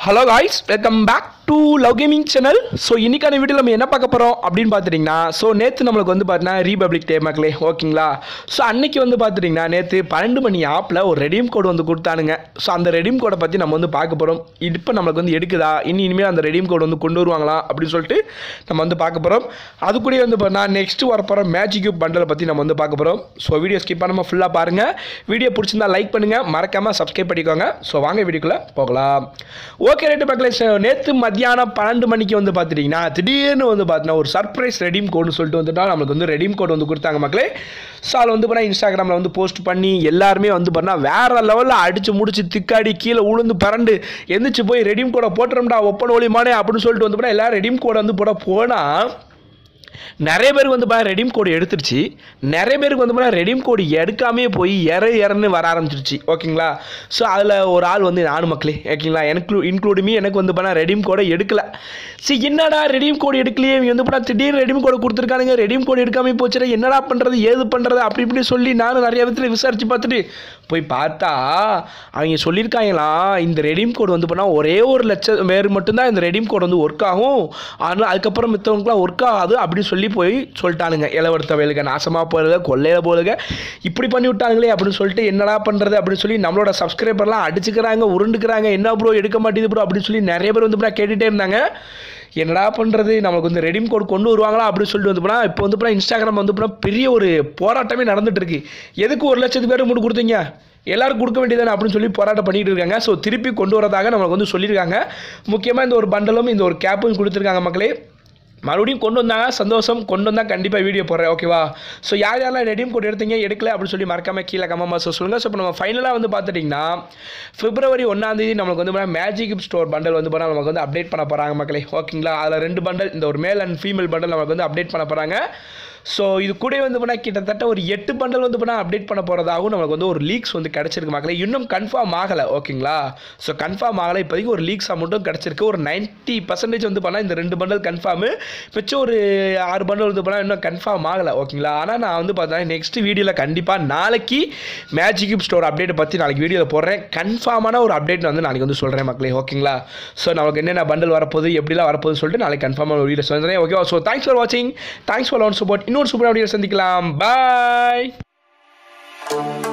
hello guys welcome back to love gaming channel so இன்னைக்கான video நம்ம என்ன பார்க்க போகிறோம் அப்படின்னு பார்த்துட்டிங்கன்னா ஸோ நேற்று நம்மளுக்கு வந்து பார்த்தீங்கன்னா ரீபப்ளிக் டே மக்களே ஓகேங்களா ஸோ அன்னைக்கு வந்து பார்த்துட்டிங்கன்னா நேற்று பன்னெண்டு மணி ஆப்பில் ஒரு ரெடீம் கோடு வந்து கொடுத்தானுங்க ஸோ அந்த ரெடீம் கோடை பற்றி நம்ம வந்து பார்க்க போகிறோம் இப்போ நம்மளுக்கு வந்து எடுக்குதா இனி இனிமேல் அந்த ரெடீம் கோடு வந்து கொண்டு வருவாங்களா அப்படின்னு சொல்லிட்டு நம்ம வந்து பார்க்க போகிறோம் அது கூட வந்து பார்த்தீங்கன்னா நெக்ஸ்ட் வரப்போகிற மேஜிக் கியூப் பண்டலை பற்றி நம்ம வந்து பார்க்க போகிறோம் ஸோ வீடியோ ஸ்கிப் பண்ணாமல் ஃபுல்லாக பாருங்கள் வீடியோ பிடிச்சிருந்தா லைக் பண்ணுங்கள் மறக்காமல் சப்ஸ்கிரைப் பண்ணிக்கோங்க ஸோ வாங்க வீடியோக்குள்ளே போகலாம் ஓகே ரைட்டு மக்களே நேற்று மத்தியானம் பன்னெண்டு மணிக்கு வந்து பார்த்துட்டிங்கன்னா திடீர்னு வந்து பார்த்தீங்கன்னா ஒரு சர்ப்ரைஸ் ரெடீம் கோடுன்னு சொல்லிட்டு வந்துட்டா நம்மளுக்கு வந்து ரெடீம் கோடு வந்து கொடுத்தாங்க மக்களே ஸோ அதில் வந்து பார்த்தா இன்ஸ்டாகிராமில் வந்து போஸ்ட் பண்ணி எல்லாருமே வந்து பார்த்தா வேறு லெவலில் அடித்து முடிச்சு திக்காடி கீழே உளுந்து பரண்டு எந்திரிச்சு போய் ரெடீம் கோடை போட்டுறோம்டா ஒப்பன் ஒளிமானே அப்படின்னு சொல்லிட்டு வந்து பார்த்தா எல்லாரும் ரெடீம் கோடை வந்து போட போனால் நிறைய பேருக்கு வந்து பார்த்தா ரெடீம் கோடு எடுத்துருச்சு நிறைய பேருக்கு வந்து பார்த்தா ரெடீம் கோடு எடுக்காமே போய் இற இறன்னு வர ஆரம்பிச்சிருச்சு ஓகேங்களா ஸோ அதில் ஒரு ஆள் வந்து நானு மக்களே ஓகேங்களா எனக்கு இன்க்ளூடுமே எனக்கு வந்து பார்த்தா ரெடீம் கோடை எடுக்கல சரி என்னடா ரெடீம் கோடு எடுக்கலையே இவங்க வந்து பார்த்தா திடீர்னு ரெடீம் கோடு கொடுத்துருக்கானுங்க ரெடீம் கோடு எடுக்காமே போச்சுடா என்னடா பண்ணுறது ஏது பண்ணுறது அப்படி இப்படி சொல்லி நானும் நிறைய விதத்தில் விசாரித்து பார்த்துட்டு போய் பார்த்தா அவங்க சொல்லியிருக்காங்களாம் இந்த ரெடீம் கோடு வந்து பண்ணால் ஒரே ஒரு லட்சம் பேர் மட்டும்தான் இந்த ரெடீம் கோடு வந்து ஒர்க் ஆகும் ஆனால் அதுக்கப்புறம் மித்தவங்களுக்குலாம் ஒர்க் ஆகாது அப்படின்னு சொல்லி போய் சொல்லிட்டானுங்க இளவடுத்த வேலுங்க நாசமாக போகிறத கொள்ளையில் போலுங்க இப்படி பண்ணி விட்டாங்களே அப்படின்னு சொல்லிட்டு என்னடா பண்ணுறது அப்படின்னு சொல்லி நம்மளோட சப்ஸ்கிரைபர்லாம் அடிச்சுக்கிறாங்க உருண்டுக்கிறாங்க என்ன ப்ரோ எடுக்க மாட்டேது ப்ரோ அப்படின்னு சொல்லி நிறைய பேர் வந்து இப்ப கேட்டுகிட்டே இருந்தாங்க என்னடா பண்ணுறது நமக்கு வந்து ரெடீம் கோட் கொண்டு வருவாங்களா அப்படின்னு சொல்லிட்டு வந்து போனால் இப்போ வந்து போனால் இன்ஸ்டாகிராம் வந்து போனால் பெரிய ஒரு போராட்டமே நடந்துட்டு இருக்கு எதுக்கு ஒரு லட்சத்து பேர் மட்டும் கொடுத்தீங்க எல்லாரும் கொடுக்க வேண்டியதானே அப்படின்னு சொல்லி போராட்டம் பண்ணிட்டு இருக்காங்க ஸோ திருப்பி கொண்டு வரதாக நம்மளுக்கு வந்து சொல்லியிருக்காங்க முக்கியமாக இந்த ஒரு பண்டலும் இந்த ஒரு கேப்பும் கொடுத்துருக்காங்க மக்களே மறுபடியும் கொண்டு வந்தாங்க சந்தோஷம் கொண்டு வந்தால் கண்டிப்பாக வீடியோ போடுறேன் ஓகேவா ஸோ யார் யாரெல்லாம் ரெடியும் கோட் எடுத்தீங்க எடுக்கல அப்படின்னு சொல்லி மறக்காம கீழே கம்மா ஸோ சொல்லுங்கள் ஸோ இப்போ நம்ம ஃபைனலாக வந்து பார்த்துட்டிங்கன்னா பிப்ரவரி ஒன்றாந்தேதி நம்மளுக்கு வந்து மேஜிக் ஸ்டோர் பண்டல் வந்து போனால் நமக்கு வந்து அப்டேட் பண்ண போகிறாங்க மக்களே ஓகேங்களா அதில் ரெண்டு பண்டல் இந்த ஒரு மேல் அண்ட் ஃபீமேல் பண்டல் நமக்கு வந்து அப்டேட் பண்ண போகிறாங்க ஸோ இது கூட வந்து பண்ணால் கிட்டத்தட்ட ஒரு எட்டு பண்டல் வந்து பண்ணால் அப்டேட் பண்ண போகிறதாகவும் நமக்கு வந்து ஒரு லீக்ஸ் வந்து கிடச்சிருக்கு மக்களே இன்னும் கன்ஃபார்ம் ஆகலை ஓகேங்களா ஸோ கன்ஃபார்ம் ஆகலை இப்போதைக்கு ஒரு லீக்ஸ் மட்டும் கிடச்சிருக்கு ஒரு நைன்ட்டி பர்சன்டேஜ் வந்து பண்ணால் இந்த ரெண்டு பண்டல் கன்ஃபார்மு மிச்சம் ஒரு ஆறு பண்டல் வந்து பண்ணால் இன்னும் கன்ஃபார்ம் ஆகலை ஓகேங்களா ஆனால் நான் வந்து பார்த்தா நெக்ஸ்ட் வீடியோவில் கண்டிப்பாக நாளைக்கு மேஜிக் ஸ்டோர் அப்டேட்டை பற்றி நாளைக்கு வீடியோவில் போடுறேன் கன்ஃபார்மான ஒரு அப்டேட் வந்து நாளைக்கு வந்து சொல்கிறேன் மக்களே ஓகேங்களா ஸோ நமக்கு என்னென்ன பண்டல் வரப்போகுது எப்படிலாம் வரப்போகுதுன்னு சொல்லிட்டு நாளைக்கு கன்ஃபார்மாக ஒரு வீடியோ சொல்கிறேன் ஓகேவா ஸோ தேங்க்ஸ் ஃபார் வாட்சிங் தேங்க்ஸ் ஃபார் லோன் சப்போர்ட் இன்னொரு சூப்பர் வீடியோ சந்திக்கலாம் பாய்